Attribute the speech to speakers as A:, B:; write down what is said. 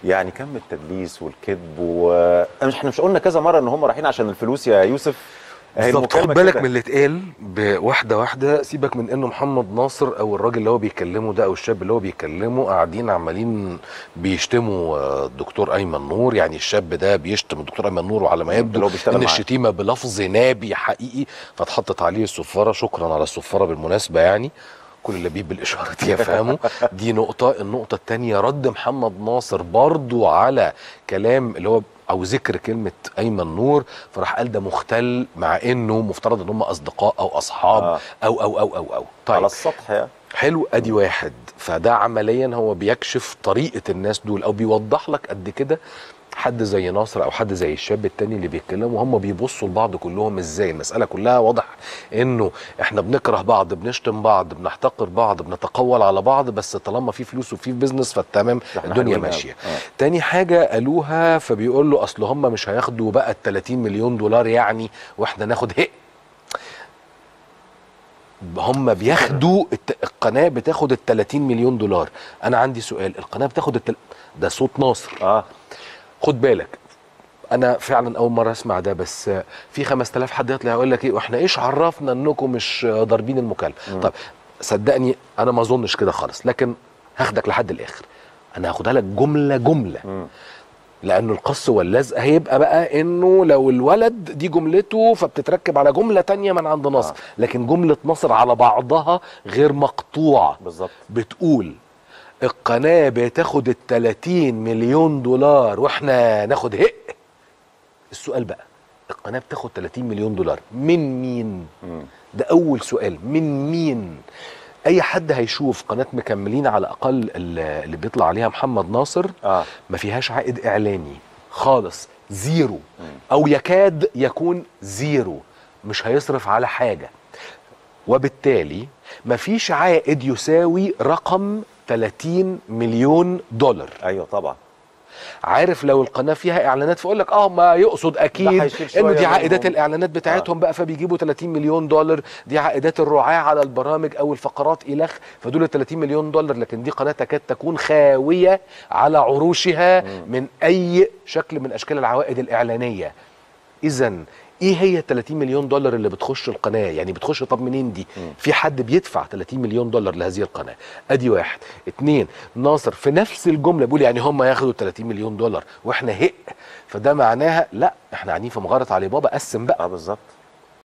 A: يعني كم التدليس والكذب و مش احنا مش قلنا كذا مره ان هم رايحين عشان الفلوس يا يوسف أهي
B: بالظبط خد
A: المكالمة
B: بالك
A: كده.
B: من اللي اتقال بواحده واحده سيبك من انه محمد ناصر او الراجل اللي هو بيكلمه ده او الشاب اللي هو بيكلمه قاعدين عمالين بيشتموا آه، الدكتور ايمن نور يعني الشاب ده بيشتم الدكتور ايمن نور وعلى ما
A: اللي
B: يبدو
A: هو بيشتغل
B: ان
A: معاه.
B: الشتيمه بلفظ نابي حقيقي فاتحطت عليه الصفاره شكرا على الصفاره بالمناسبه يعني كل اللي بيه بالاشارات يفهموا دي نقطه النقطه الثانيه رد محمد ناصر برضو على كلام اللي هو او ذكر كلمه ايمن نور فراح قال ده مختل مع انه مفترض ان هم اصدقاء او اصحاب
A: آه.
B: او او او او او طيب
A: على السطح يعني
B: حلو ادي واحد فده عمليا هو بيكشف طريقه الناس دول او بيوضح لك قد كده حد زي ناصر او حد زي الشاب التاني اللي بيتكلموا هم بيبصوا لبعض كلهم ازاي المساله كلها واضح انه احنا بنكره بعض بنشتم بعض بنحتقر بعض بنتقول على بعض بس طالما في فلوس وفي بيزنس فالتمام
A: إحنا
B: الدنيا
A: حلوين
B: ماشيه
A: أوي. آه.
B: تاني حاجة قالوها فبيقول له أصل هم مش هياخدوا بقى ال 30 مليون دولار يعني وإحنا ناخد هق هم بياخدوا الت... القناة بتاخد ال 30 مليون دولار أنا عندي سؤال القناة بتاخد التل... ده صوت ناصر
A: اه
B: خد بالك انا فعلا اول مره اسمع ده بس في 5000 حد يطلع يقول لك ايه واحنا ايش عرفنا انكم مش ضاربين المكالمه طب صدقني انا ما اظنش كده خالص لكن هاخدك لحد الاخر انا هاخدها لك جمله جمله
A: مم.
B: لانه القص واللزق هيبقى بقى انه لو الولد دي جملته فبتتركب على جمله تانية من عند نصر
A: آه.
B: لكن جمله نصر على بعضها غير مقطوعه
A: بالظبط
B: بتقول القناة بتاخد ال 30 مليون دولار واحنا ناخد هق السؤال بقى القناة بتاخد 30 مليون دولار من مين؟
A: مم.
B: ده أول سؤال من مين؟ أي حد هيشوف قناة مكملين على الأقل اللي اللي بيطلع عليها محمد ناصر
A: اه
B: ما فيهاش عائد إعلاني خالص زيرو أو يكاد يكون زيرو مش هيصرف على حاجة وبالتالي مفيش عائد يساوي رقم 30 مليون دولار
A: ايوه طبعا
B: عارف لو القناه فيها اعلانات فاقول لك اه ما يقصد
A: ده
B: اكيد
A: هيشيل
B: انه
A: شوية
B: دي عائدات
A: منهم.
B: الاعلانات بتاعتهم بقى فبيجيبوا 30 مليون دولار دي عائدات الرعاه على البرامج او الفقرات الخ فدول ال 30 مليون دولار لكن دي قناه تكاد تكون خاويه على عروشها من اي شكل من اشكال العوائد الاعلانيه اذا ايه هي ال 30 مليون دولار اللي بتخش القناه يعني بتخش طب منين دي في حد بيدفع 30 مليون دولار لهذه القناه ادي واحد اتنين ناصر في نفس الجمله بيقول يعني هم ياخدوا 30 مليون دولار واحنا هق فده معناها لا احنا قاعدين في مغاره علي بابا قسم بقى
A: اه بالظبط